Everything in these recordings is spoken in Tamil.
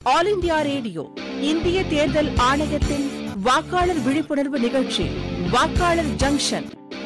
ஆல் இந்தியா ரேடியோ இந்திய தேர்தல் ஆணையத்தின் வாக்காளர் விழிப்புணர்வு நிகழ்ச்சி வாக்காளர் ஜங்ஷன்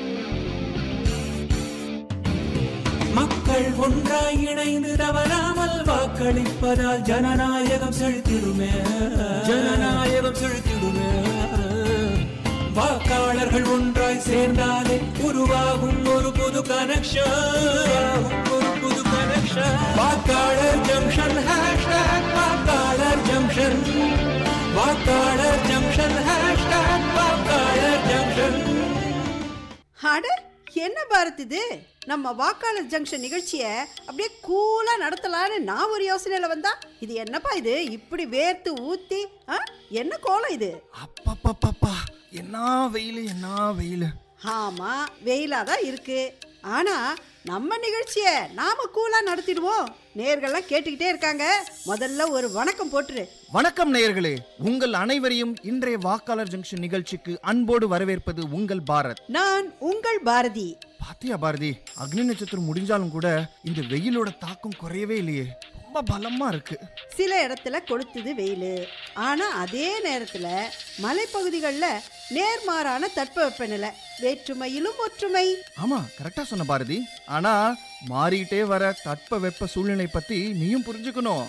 மக்கள் ஒன்றாய் இணைந்து தவறாமல் வாக்களிப்பதால் ஜனநாயகம் செழித்திடுமே ஜனநாயகம் செழித்திடுமே வாக்காளர்கள் ஒன்றாய் சேர்ந்தாலே உருவாகும் ஒரு புது கனெக்ஷன் ஒரு புது கனெக்ஷன் வாக்காளர் ஜங்ஷன் ஹேஷ்டாக் வாக்காளர் ஜங்ஷன் வாக்காளர் ஜங்ஷன் ஹேஷ்டாக் வாக்காளர் ஜங்ஷன் அட என்ன பாரத் இது நம்ம வாக்காளர் ஜங்ஷன் நிகழ்ச்சியை அப்படியே கூலா நடத்தலான்னு நான் ஒரு யோசனையில வந்தா இது என்னப்பா இது இப்படி வேர்த்து ஊத்தி ஆ? என்ன கோலம் இது அப்பப்பப்பப்பா என்ன வெயில் என்ன வெயில் ஆமா வெயிலா தான் இருக்கு ஆனா நம்ம நிகழ்ச்சியை நாம கூலா நடத்திடுவோம் நேர்கள்லாம் கேட்டுக்கிட்டே இருக்காங்க முதல்ல ஒரு வணக்கம் போட்டுரு வணக்கம் நேயர்களே உங்கள் அனைவரையும் இன்றைய வாக்காளர் ஜங்ஷன் நிகழ்ச்சிக்கு அன்போடு வரவேற்பது உங்கள் பாரத் நான் உங்கள் பாரதி பாத்தியா பாரதி அக்னி நட்சத்திரம் முடிஞ்சாலும் கூட இந்த வெயிலோட தாக்கம் குறையவே இல்லையே ரொம்ப பலமா இருக்கு சில இடத்துல கொளுத்துது வெயில் ஆனா அதே நேரத்துல மலைப்பகுதிகளில் நேர்மாறான தட்பவெப்பநிலை வேற்றுமையிலும் ஒற்றுமை ஆமா கரெக்டா சொன்ன பாரதி ஆனா மாறிட்டே வர தட்ப வெப்ப சூழ்நிலை பத்தி நீயும் புரிஞ்சுக்கணும்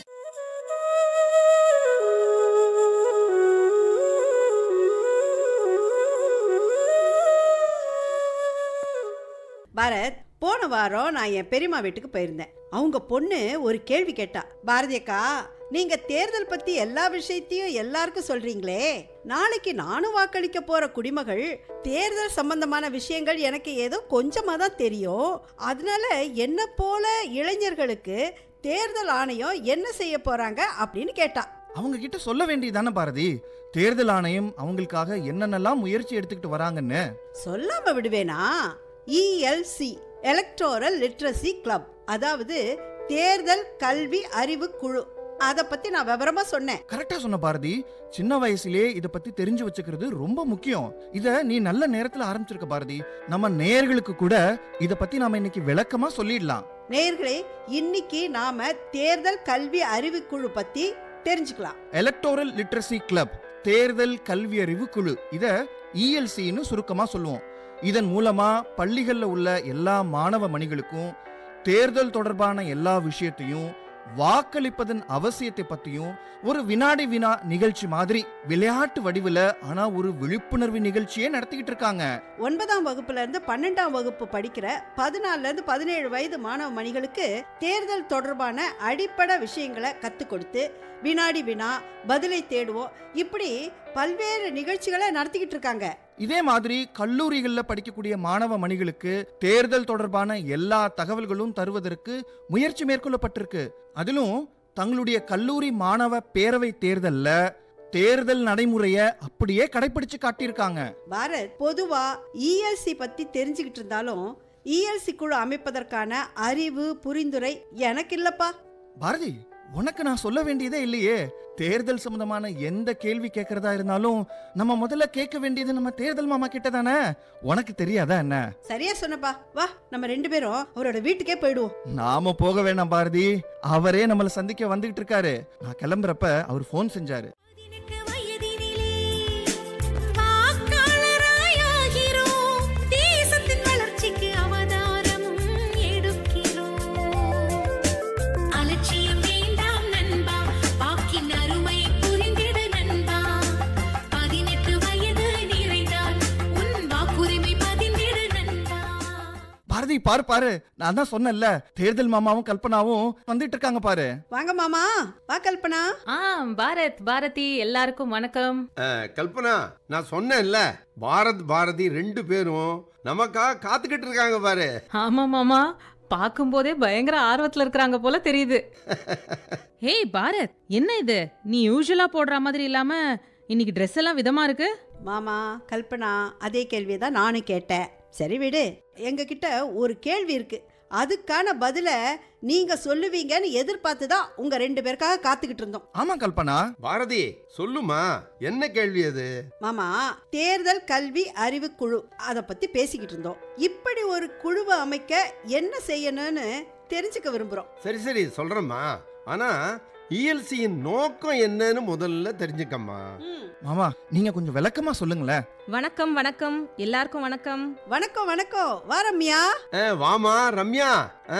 பாரத் போன வாரம் நான் என் பெரியம்மா வீட்டுக்கு போயிருந்தேன் அவங்க பொண்ணு ஒரு கேள்வி கேட்டா பாரதி அக்கா நீங்க தேர்தல் பத்தி எல்லா விஷயத்தையும் எல்லாருக்கும் சொல்றீங்களே நாளைக்கு நானும் வாக்களிக்க போற குடிமகள் தேர்தல் சம்பந்தமான விஷயங்கள் எனக்கு ஏதோ கொஞ்சமா தான் தெரியும் அதனால என்ன போல இளைஞர்களுக்கு தேர்தல் ஆணையம் என்ன செய்ய போறாங்க அப்படின்னு கேட்டா அவங்க கிட்ட சொல்ல வேண்டியதானே பாரதி தேர்தல் ஆணையம் அவங்களுக்காக என்னென்னலாம் முயற்சி எடுத்துக்கிட்டு வராங்கன்னு சொல்லாம விடுவேனா இஎல்சி எலக்டோரல் லிட்ரஸி கிளப் அதாவது தேர்தல் கல்வி அறிவு குழு அதை பத்தி நான் விவரமா சொன்னேன் கரெக்டா சொன்ன பாரதி சின்ன வயசுலயே இத பத்தி தெரிஞ்சு வச்சுக்கிறது ரொம்ப முக்கியம் இத நீ நல்ல நேரத்துல ஆரம்பிச்சிருக்க பாரதி நம்ம நேயர்களுக்கு கூட இத பத்தி நாம இன்னைக்கு விளக்கமா சொல்லிடலாம் நேயர்களே இன்னைக்கு நாம தேர்தல் கல்வி அறிவு குழு பத்தி தெரிஞ்சுக்கலாம் எலக்டோரல் லிட்ரஸி கிளப் தேர்தல் கல்வி அறிவு குழு இத இஎல்சின்னு சுருக்கமா சொல்லுவோம் இதன் மூலமா பள்ளிகள்ல உள்ள எல்லா மாணவ மணிகளுக்கும் தேர்தல் தொடர்பான எல்லா விஷயத்தையும் வாக்களிப்பதன் அவசியத்தை பத்தியும் ஒரு வினாடி வினா நிகழ்ச்சி மாதிரி விளையாட்டு வடிவுல ஆனா ஒரு விழிப்புணர்வு நிகழ்ச்சியே நடத்திக்கிட்டு இருக்காங்க ஒன்பதாம் வகுப்புல இருந்து பன்னெண்டாம் வகுப்பு படிக்கிற பதினாலுல இருந்து பதினேழு வயது மாணவ மணிகளுக்கு தேர்தல் தொடர்பான அடிப்படை விஷயங்களை கத்துக் கொடுத்து வினாடி வினா பதிலை தேடுவோம் இப்படி பல்வேறு நிகழ்ச்சிகளை நடத்திக்கிட்டு இருக்காங்க இதே மாதிரி கல்லூரிகள்ல படிக்கக்கூடிய மாணவ மணிகளுக்கு தேர்தல் தொடர்பான எல்லா தகவல்களும் தருவதற்கு முயற்சி மேற்கொள்ளப்பட்டிருக்கு அதிலும் தங்களுடைய கல்லூரி மாணவ பேரவை தேர்தல்ல தேர்தல் நடைமுறைய அப்படியே கடைபிடிச்சு காட்டியிருக்காங்க பாரத் பொதுவா இஎல்சி பத்தி தெரிஞ்சுக்கிட்டு இருந்தாலும் இஎல்சி குழு அமைப்பதற்கான அறிவு புரிந்துரை எனக்கு இல்லப்பா பாரதி உனக்கு நான் சொல்ல வேண்டியதே இல்லையே தேர்தல் சம்பந்தமான எந்த கேள்வி கேட்கறதா இருந்தாலும் நம்ம முதல்ல கேட்க வேண்டியது நம்ம தேர்தல் மாமா கிட்ட தானே உனக்கு தெரியாதா என்ன சரியா சொன்னப்பா வா நம்ம ரெண்டு பேரும் அவரோட வீட்டுக்கே போயிடுவோம் நாம போக வேணாம் பாரதி அவரே நம்மள சந்திக்க வந்துகிட்டு இருக்காரு நான் கிளம்புறப்ப அவர் ஃபோன் செஞ்சாரு பதினெட்டு வயதினிலே வாக்காளராயாகிறோம். தேசத்தின் வளர்ச்சிக்கு அவதாரமும் எடுக்கிறோம். அலட்சியம் வேண்டாம் நண்பா வாக்கின் அருமை புரிந்திடு நண்பா பதினெட்டு வயது நிறைந்தால் உன் வாக்குரிமை பதிந்திடு நண்பா பாரதி பாரு பாரு நான் தான் சொன்னேன்ல தேர்தல் மாமாவும் கல்பனாவும் வந்துட்டு இருக்காங்க பாரு வாங்க மாமா வா கல்பனா ஆ பாரத் பாரதி எல்லாருக்கும் வணக்கம் அஹ், கல்பனா நான் சொன்னேன்ல பாரத் பாரதி ரெண்டு பேரும் நமக்காக காத்துக்கிட்டு இருக்காங்க பாரு ஆமா மாமா பார்க்கும்போதே பயங்கர ஆர்வத்துல இருக்கிறாங்க போல தெரியுது ஹேய் பாரத் என்ன இது நீ யூஸ்வலா போடுற மாதிரி இல்லாம இன்னைக்கு ட்ரெஸ் எல்லாம் விதமா இருக்கு மாமா கல்பனா அதே கேள்வியை தான் நானும் கேட்டேன் சரி விடு எங்ககிட்ட ஒரு கேள்வி இருக்கு அதுக்கான பதிலை நீங்க சொல்லுவீங்கன்னு எதிர்பார்த்து தான் உங்க ரெண்டு பேருக்காக காத்துக்கிட்டு இருந்தோம் ஆமா கல்பனா பாரதி சொல்லுமா என்ன கேள்வி அது மாமா தேர்தல் கல்வி அறிவு குழு அதை பத்தி பேசிக்கிட்டு இருந்தோம் இப்படி ஒரு குழுவை அமைக்க என்ன செய்யணும்னு தெரிஞ்சுக்க விரும்புறோம் சரி சரி சொல்றேம்மா ஆனா இஎல்சியின் நோக்கம் என்னன்னு முதல்ல தெரிஞ்சுக்கம்மா மாமா நீங்க கொஞ்சம் விளக்கமா சொல்லுங்களேன் வணக்கம் வணக்கம் எல்லாருக்கும் வணக்கம் வணக்கம் வணக்கம் வா ரம்யா ஆ, வாமா ரம்யா ஆ.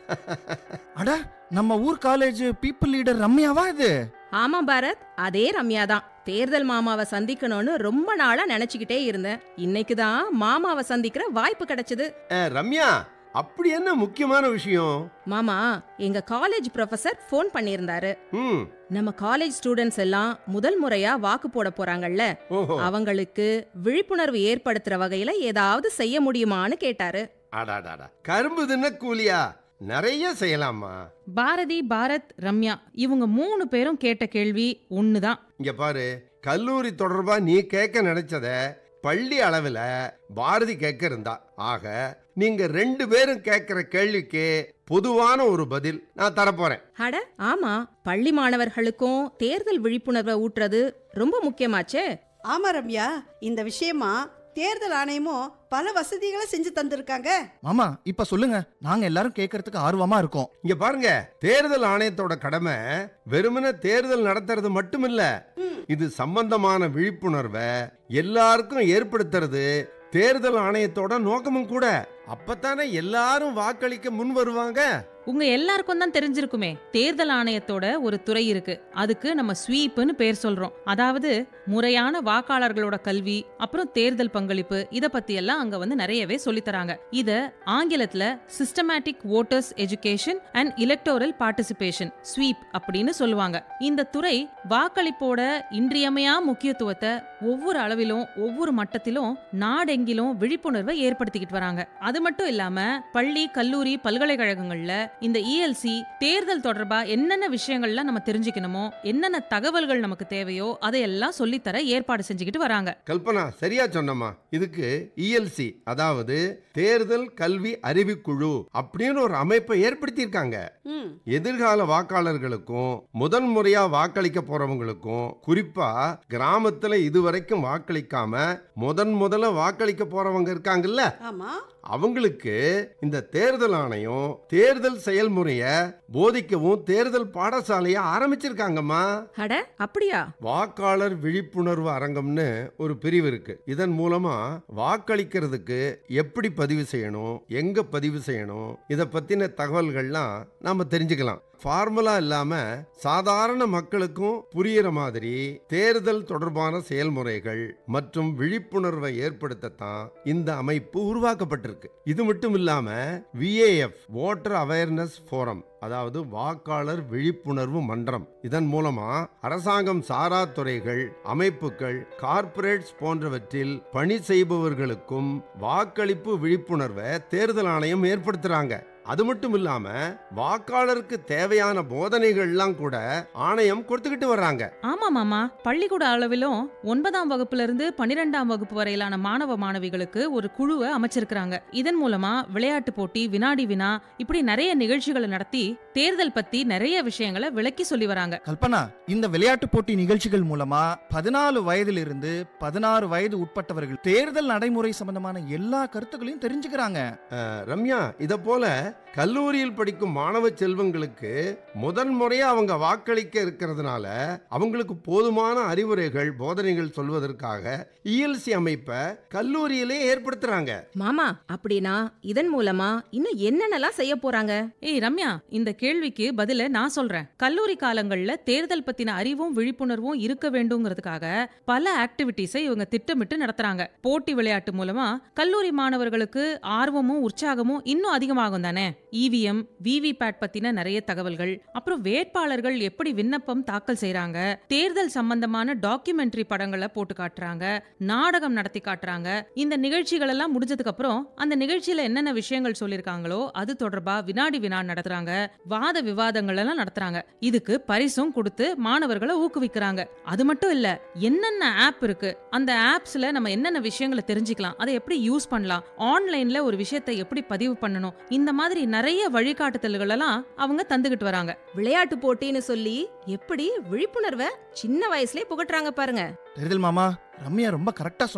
அட நம்ம ஊர் காலேஜ் பீப்புள் லீடர் ரம்யாவா இது ஆமா பாரத் அதே ரம்யா தான் தேர்தல் மாமாவை சந்திக்கணும்னு ரொம்ப நாளா நினைச்சுக்கிட்டே இருந்தேன் இன்னைக்கு தான் மாமாவை சந்திக்கிற வாய்ப்பு கிடைச்சது ஆ, ரம்யா அப்படி என்ன முக்கியமான விஷயம் மாமா எங்க காலேஜ் ப்ரொஃபசர் ஃபோன் பண்ணியிருந்தாரு ம் நம்ம காலேஜ் ஸ்டூடெண்ட்ஸ் எல்லாம் முதல் முறையா வாக்கு போட போறாங்கல்ல ஓஹோ அவங்களுக்கு விழிப்புணர்வு ஏற்படுத்துற வகையில ஏதாவது செய்ய முடியுமான்னு கேட்டாரு அடாடாடா கரும்பு தின்ன கூலியா நிறைய செய்யலாமா பாரதி பாரத் ரம்யா இவங்க மூணு பேரும் கேட்ட கேள்வி ஒண்ணுதான் இங்க பாரு கல்லூரி தொடர்பா நீ கேட்க நினைச்சத பள்ளி அளவில் பாரதி கேட்க இருந்தா ஆக நீங்க ரெண்டு பேரும் கேட்கிற கேள்விக்கு பொதுவான ஒரு பதில் நான் தரப்போறேன் அட ஆமா பள்ளி மாணவர்களுக்கும் தேர்தல் விழிப்புணர்வை ஊட்டுறது ரொம்ப முக்கியமாச்சே ஆமா ரம்யா இந்த விஷயமா தேர்தல் ஆணையமும் பல வசதிகளை செஞ்சு தந்திருக்காங்க மாமா இப்ப சொல்லுங்க நாங்க எல்லாரும் கேட்கறதுக்கு ஆர்வமா இருக்கோம் இங்க பாருங்க தேர்தல் ஆணையத்தோட கடமை வெறுமனே தேர்தல் நடத்துறது மட்டுமில்ல இது சம்பந்தமான விழிப்புணர்வை எல்லாருக்கும் ஏற்படுத்துறது தேர்தல் ஆணையத்தோட நோக்கமும் கூட அப்பத்தானே எல்லாரும் வாக்களிக்க முன் வருவாங்க உங்க எல்லாருக்கும் தான் தெரிஞ்சிருக்குமே தேர்தல் ஆணையத்தோட ஒரு துறை இருக்கு அதுக்கு நம்ம ஸ்வீப்னு பேர் சொல்றோம் அதாவது முறையான வாக்காளர்களோட கல்வி அப்புறம் தேர்தல் பங்களிப்பு இத பத்தி எல்லாம் அங்க வந்து நிறையவே சொல்லி தராங்க இத ஆங்கிலத்துல systematic voters education and electoral participation SVEEP அப்படின்னு சொல்லுவாங்க இந்த துறை வாக்களிப்போட இன்றியமையா முக்கியத்துவத்தை ஒவ்வொரு அளவிலும் ஒவ்வொரு மட்டத்திலும் நாடெங்கிலும் விழிப்புணர்வை ஏற்படுத்திக்கிட்டு வராங்க அது மட்டும் இல்லாம பள்ளி கல்லூரி பல்கலைக்கழகங்கள்ல இந்த இஎல்சி தேர்தல் தொடர்பா என்னென்ன விஷயங்கள்லாம் நம்ம தெரிஞ்சுக்கணுமோ என்னென்ன தகவல்கள் நமக்கு தேவையோ அதையெல்லாம் சொல்லித்தர ஏற்பாடு செஞ்சுக்கிட்டு வராங்க கல்பனா சரியா சொன்னம்மா இதுக்கு இஎல்சி அதாவது தேர்தல் கல்வி அறிவுக்குழு அப்படின்னு ஒரு அமைப்பை ஏற்படுத்தியிருக்காங்க ம் எதிர்கால வாக்காளர்களுக்கும் முதல் முறையா வாக்களிக்க போறவங்களுக்கும் குறிப்பா கிராமத்துல இதுவரைக்கும் வாக்களிக்காம முதன் முதல்ல வாக்களிக்க போறவங்க இருக்காங்கல்ல ஆமா அவங்களுக்கு இந்த தேர்தல் ஆணையம் தேர்தல் செயல்முறைய போதிக்கவும் தேர்தல் பாடசாலைய ஆரம்பிச்சிருக்காங்கம்மா அட அப்படியா வாக்காளர் விழிப்புணர்வு அரங்கம்னு ஒரு பிரிவு இருக்கு இதன் மூலமா வாக்களிக்கிறதுக்கு எப்படி பதிவு செய்யணும் எங்க பதிவு செய்யணும் இத பத்தின தகவல்கள்லாம் நாம தெரிஞ்சுக்கலாம் ஃபார்முலா இல்லாம சாதாரண மக்களுக்கும் புரியிற மாதிரி தேர்தல் தொடர்பான செயல்முறைகள் மற்றும் விழிப்புணர்வை ஏற்படுத்தத்தான் இந்த அமைப்பு உருவாக்கப்பட்டிருக்கு இது மட்டும் இல்லாம விஏஎஃப் ஓட்டர் அவேர்னஸ் ஃபோரம் அதாவது வாக்காளர் விழிப்புணர்வு மன்றம் இதன் மூலமா அரசாங்கம் சாரா துறைகள் அமைப்புகள் கார்ப்பரேட்ஸ் போன்றவற்றில் பணி செய்பவர்களுக்கும் வாக்களிப்பு விழிப்புணர்வை தேர்தல் ஆணையம் ஏற்படுத்துறாங்க அது மட்டும் இல்லாம வாக்காளருக்கு தேவையான போதனைகள்லாம் கூட ஆணையம் கொடுத்துக்கிட்டு வர்றாங்க ஆமா மாமா பள்ளிக்கூட அளவிலும் ஒன்பதாம் வகுப்புல இருந்து பன்னிரெண்டாம் வகுப்பு வரையிலான மாணவ மாணவிகளுக்கு ஒரு குழுவை அமைச்சிருக்கிறாங்க இதன் மூலமா விளையாட்டு போட்டி வினாடி வினா இப்படி நிறைய நிகழ்ச்சிகளை நடத்தி தேர்தல் பத்தி நிறைய விஷயங்களை விளக்கி சொல்லி வராங்க கல்பனா இந்த விளையாட்டு போட்டி நிகழ்ச்சிகள் மூலமா பதினாலு வயதிலிருந்து பதினாறு வயது உட்பட்டவர்கள் தேர்தல் நடைமுறை சம்பந்தமான எல்லா கருத்துக்களையும் தெரிஞ்சுக்கிறாங்க அஹ், ரம்யா இத போல கல்லூரியில் படிக்கும் மாணவ செல்வங்களுக்கு முதன் முறையா அவங்க வாக்களிக்க இருக்கிறதுனால அவங்களுக்கு போதுமான அறிவுரைகள் போதனைகள் சொல்வதற்காக இஎல்சி அமைப்பை கல்லூரியிலே ஏற்படுத்துறாங்க மாமா அப்படின்னா இதன் மூலமா இன்னும் என்னென்னலாம் செய்ய போறாங்க ஏய் ரம்யா இந்த கேள்விக்கு பதில நான் சொல்றேன் கல்லூரி காலங்கள்ல தேர்தல் பத்தின அறிவும் விழிப்புணர்வும் இருக்க வேண்டுங்கிறதுக்காக பல ஆக்டிவிட்டிஸை இவங்க திட்டமிட்டு நடத்துறாங்க போட்டி விளையாட்டு மூலமா கல்லூரி மாணவர்களுக்கு ஆர்வமும் உற்சாகமும் இன்னும் அதிகமாகும் தானே இவிஎம் விவிபேட் பத்தின நிறைய தகவல்கள் அப்புறம் வேட்பாளர்கள் எப்படி விண்ணப்பம் தாக்கல் செய்றாங்க தேர்தல் சம்பந்தமான டாக்குமெண்ட்ரி படங்களை போட்டு காட்டுறாங்க நாடகம் நடத்தி காட்டுறாங்க இந்த நிகழ்ச்சிகள் எல்லாம் முடிஞ்சதுக்கு அப்புறம் அந்த நிகழ்ச்சியில என்னென்ன விஷயங்கள் சொல்லிருக்காங்களோ அது தொடர்பா வினாடி வினா நடத்துறாங்க வாத விவாதங்கள் எல்லாம் நடத்துறாங்க இதுக்கு பரிசும் கொடுத்து மாணவர்களை ஊக்குவிக்கிறாங்க அது மட்டும் இல்ல என்னென்ன ஆப் இருக்கு அந்த ஆப்ஸ்ல நம்ம என்னென்ன விஷயங்களை தெரிஞ்சுக்கலாம் அதை எப்படி யூஸ் பண்ணலாம் ஆன்லைன்ல ஒரு விஷயத்தை எப்படி பதிவு பண்ணணும் இந்த மாதிரி நிறைய வழிகாட்டுதல்கள் எல்லாம் அவங்க தந்துகிட்டு வராங்க விளையாட்டு போட்டின்னு சொல்லி எப்படி விழிப்புணர்வை சின்ன வயசுலயே புகட்டுறாங்க பாருங்க தேர்தல் மாமா ரம்யா ரொம்ப கரெக்டா சொன்னாங்க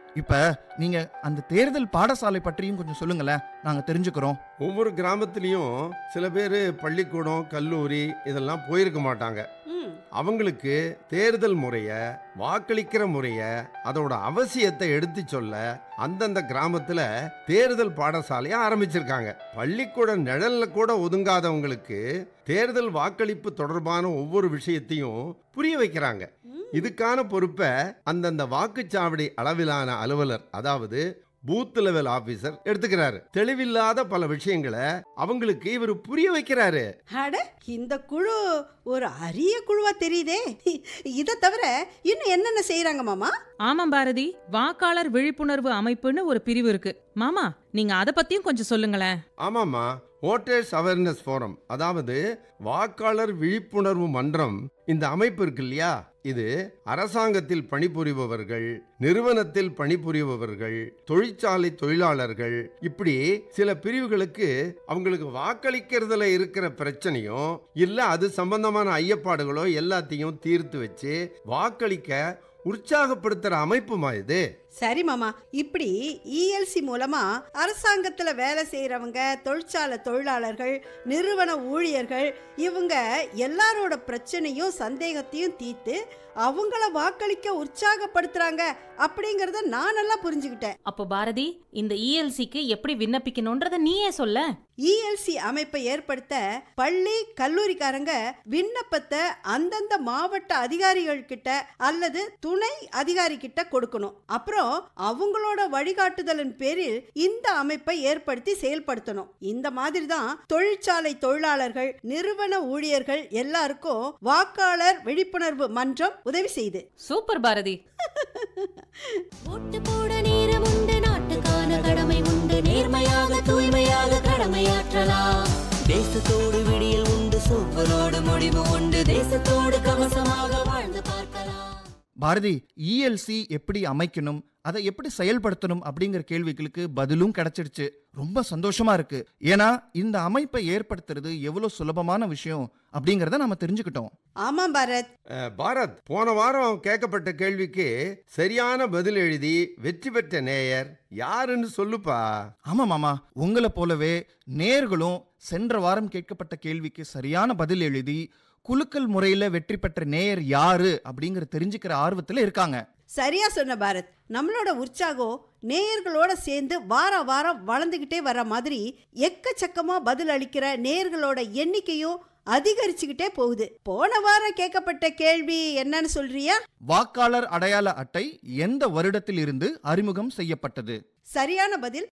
இப்ப நீங்க அந்த தேர்தல் பாடசாலை பற்றியும் கொஞ்சம் சொல்லுங்களேன் நாங்க தெரிஞ்சுக்கிறோம் ஒவ்வொரு கிராமத்துலேயும் சில பேர் பள்ளிக்கூடம் கல்லூரி இதெல்லாம் போயிருக்க மாட்டாங்க ம் அவங்களுக்கு தேர்தல் முறைய வாக்களிக்கிற முறைய அதோட அவசியத்தை எடுத்து சொல்ல அந்தந்த கிராமத்துல தேர்தல் பாடசாலையை ஆரம்பிச்சிருக்காங்க பள்ளிக்கூட நிழல்ல கூட ஒதுங்காதவங்களுக்கு தேர்தல் வாக்களிப்பு தொடர்பான ஒவ்வொரு விஷயத்தையும் புரிய வைக்கிறாங்க இதுக்கான பொறுப்பை அந்தந்த வாக்குச்சாவடி அளவிலான அலுவலர் அதாவது பூத் லெவல் ஆபீசர் எடுத்துக்கிறாரு தெளிவில்லாத பல விஷயங்களை அவங்களுக்கு இவர் புரிய வைக்கிறாரு அட இந்த குழு ஒரு அரிய குழுவா தெரியுதே இதை தவிர இன்னும் என்னென்ன செய்றாங்க மாமா ஆமாம் பாரதி வாக்காளர் விழிப்புணர்வு அமைப்புன்னு ஒரு பிரிவு இருக்கு மாமா நீங்க அத பத்தியும் கொஞ்சம் சொல்லுங்களேன் ஆமாம்மா ஓட்டர்ஸ் அவேர்னஸ் ஃபோரம் அதாவது வாக்காளர் விழிப்புணர்வு மன்றம் இந்த அமைப்பு இருக்கு இல்லையா இது அரசாங்கத்தில் பணிபுரிபவர்கள் நிறுவனத்தில் பணிபுரிபவர்கள் தொழிற்சாலை தொழிலாளர்கள் இப்படி சில பிரிவுகளுக்கு அவங்களுக்கு வாக்களிக்கிறதுல இருக்கிற பிரச்சனையும் இல்ல அது சம்பந்தமான ஐயப்பாடுகளோ எல்லாத்தையும் தீர்த்து வச்சு வாக்களிக்க உற்சாகப்படுத்துற அமைப்புமா இது சரி மாமா இப்படி இஎல்சி மூலமா அரசாங்கத்துல வேலை செய்யறவங்க தொழிற்சாலை தொழிலாளர்கள் நிறுவன ஊழியர்கள் இவங்க எல்லாரோட பிரச்சனையும் சந்தேகத்தையும் தீர்த்து அவங்கள வாக்களிக்க உற்சாகப்படுத்துறாங்க அப்படிங்கறத நான் நல்லா புரிஞ்சுக்கிட்டேன் அப்போ பாரதி இந்த இஎல்சிக்கு எப்படி விண்ணப்பிக்கணும்ன்றத நீயே சொல்ல இஎல்சி அமைப்பை ஏற்படுத்த பள்ளி கல்லூரிக்காரங்க விண்ணப்பத்தை அந்தந்த மாவட்ட அதிகாரிகள் கிட்ட அல்லது துணை அதிகாரி கிட்ட கொடுக்கணும் அப்புறம் அவங்களோட வழிகாட்டுதலின் பேரில் இந்த அமைப்பை ஏற்படுத்தி செயல்படுத்தணும் இந்த மாதிரி தான் தொழிற்சாலை தொழிலாளர்கள் நிறுவன ஊழியர்கள் எல்லாருக்கும் வாக்காளர் விழிப்புணர்வு மன்றம் உதவி செய்யுது சூப்பர் பாரதி ஓட்டு போட நேரம் உண்டு நாட்டுக்கான கடமை உண்டு நேர்மையாக தூய்மையாக கடமையாற்றலாம் தேசத்தோடு விடியல் உண்டு சூப்பரோடு முடிவு உண்டு தேசத்தோடு கவசமாக வாழ்ந்து பார்க்கலாம் பாரதி இஎல்சி எப்படி அமைக்கணும் அதை எப்படி செயல்படுத்தணும் அப்படிங்கிற கேள்விகளுக்கு பதிலும் கிடைச்சிடுச்சு ரொம்ப சந்தோஷமா இருக்கு ஏன்னா இந்த அமைப்பை ஏற்படுத்துறது எவ்வளவு சுலபமான விஷயம் அப்படிங்கறத நாம தெரிஞ்சுக்கிட்டோம் ஆமாம் பாரத் அஹ், பாரத் போன வாரம் கேட்கப்பட்ட கேள்விக்கு சரியான பதில் எழுதி வெற்றி பெற்ற நேயர் யாருன்னு சொல்லுப்பா ஆமா மாமா உங்களை போலவே நேர்களும் சென்ற வாரம் கேட்கப்பட்ட கேள்விக்கு சரியான பதில் எழுதி குலுக்கல் முறையில வெற்றி பெற்ற நேயர் யாரு அப்படிங்கிற தெரிஞ்சுக்கிற ஆர்வத்துல இருக்காங்க சரியா சொன்ன பாரத் நம்மளோட உற்சாகம் நேயர்களோட சேர்ந்து வார வாரம் வளர்ந்துக்கிட்டே வர மாதிரி எக்கச்சக்கமா பதில் அளிக்கிற நேயர்களோட எண்ணிக்கையும் அதிகரிச்சுக்கிட்டே போகுது போன வாரம் கேட்கப்பட்ட கேள்வி என்னன்னு சொல்றியா வாக்காளர் அடையாள அட்டை எந்த வருடத்தில் இருந்து அறிமுகம் செய்யப்பட்டது சரியான பதில்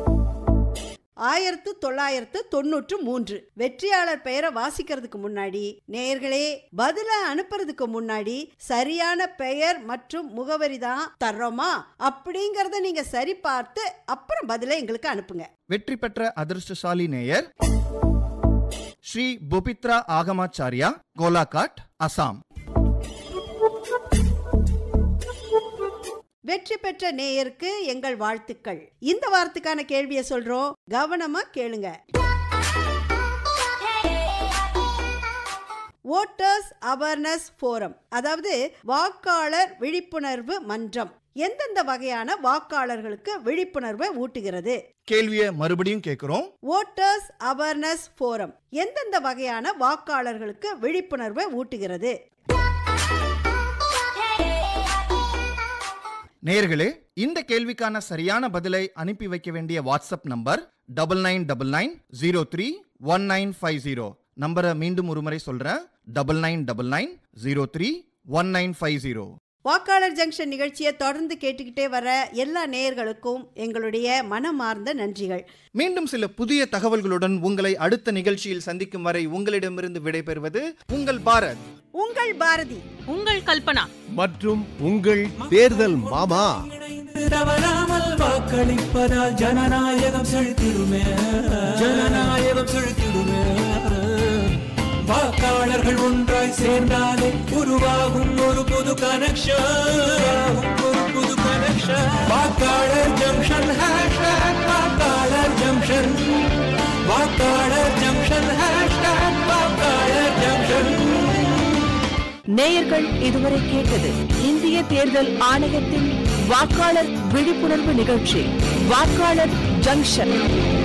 ஆயிரத்து தொள்ளாயிரத்து தொண்ணூற்று மூன்று வெற்றியாளர் பெயரை வாசிக்கிறதுக்கு முன்னாடி நேயர்களே பதில அனுப்புறதுக்கு முன்னாடி சரியான பெயர் மற்றும் முகவரி தான் தர்றோமா அப்படிங்கறத நீங்க சரி பார்த்து அப்புறம் பதிலை எங்களுக்கு அனுப்புங்க வெற்றி பெற்ற அதிர்ஷ்டசாலி நேயர் ஸ்ரீ புபித்ரா ஆகமாச்சாரியா கோலாகாட் அசாம் வெற்றி பெற்ற நேயருக்கு எங்கள் வாழ்த்துக்கள் இந்த வாரத்துக்கான கேள்வியை சொல்றோம் கவனமா கேளுங்க ஓட்டர்ஸ் அவேர்னஸ் ஃபோரம் அதாவது வாக்காளர் விழிப்புணர்வு மன்றம் எந்தெந்த வகையான வாக்காளர்களுக்கு விழிப்புணர்வை ஊட்டுகிறது கேள்வியை மறுபடியும் கேட்கிறோம் ஓட்டர்ஸ் அவேர்னஸ் ஃபோரம் எந்தெந்த வகையான வாக்காளர்களுக்கு விழிப்புணர்வை ஊட்டுகிறது நேயர்களே இந்த கேள்விக்கான சரியான பதிலை அனுப்பி வைக்க வேண்டிய WhatsApp number double nine double nine zero three one nine five zero நம்பரை மீண்டும் ஒரு முறை சொல்றேன் double nine double nine zero three one nine five zero வாக்காளர் ஜங்ஷன் நிகழ்ச்சியை தொடர்ந்து கேட்டுக்கிட்டே வர எல்லா நேயர்களுக்கும் எங்களுடைய மனமார்ந்த நன்றிகள் மீண்டும் சில புதிய தகவல்களுடன் உங்களை அடுத்த நிகழ்ச்சியில் சந்திக்கும் வரை உங்களிடமிருந்து விடைபெறுவது உங்கள் பாரத் உங்கள் பாரதி உங்கள் கல்பனா மற்றும் உங்கள் தேர்தல் மாமா இணைந்து தவறாமல் வாக்களிப்பதால் ஜனநாயகம் செழித்திடுமே ஜனநாயகம் செழித்திடுமே வாக்காளர்கள் ஒன்றாய் சேர்ந்தாலே உருவாகும் ஒரு புது கனெக்ஷன் ஒரு புது கனெக்ஷன் வாக்காளர் ஜங்ஷன் ஹேஷ்டாக் வாக்காளர் ஜங்ஷன் வாக்காளர் ஜங்ஷன் ஹேஷ்டாக் வாக்காளர் ஜங்ஷன் நேயர்கள் இதுவரை கேட்டது இந்திய தேர்தல் ஆணையத்தின் வாக்காளர் விழிப்புணர்வு நிகழ்ச்சி வாக்காளர் ஜங்ஷன்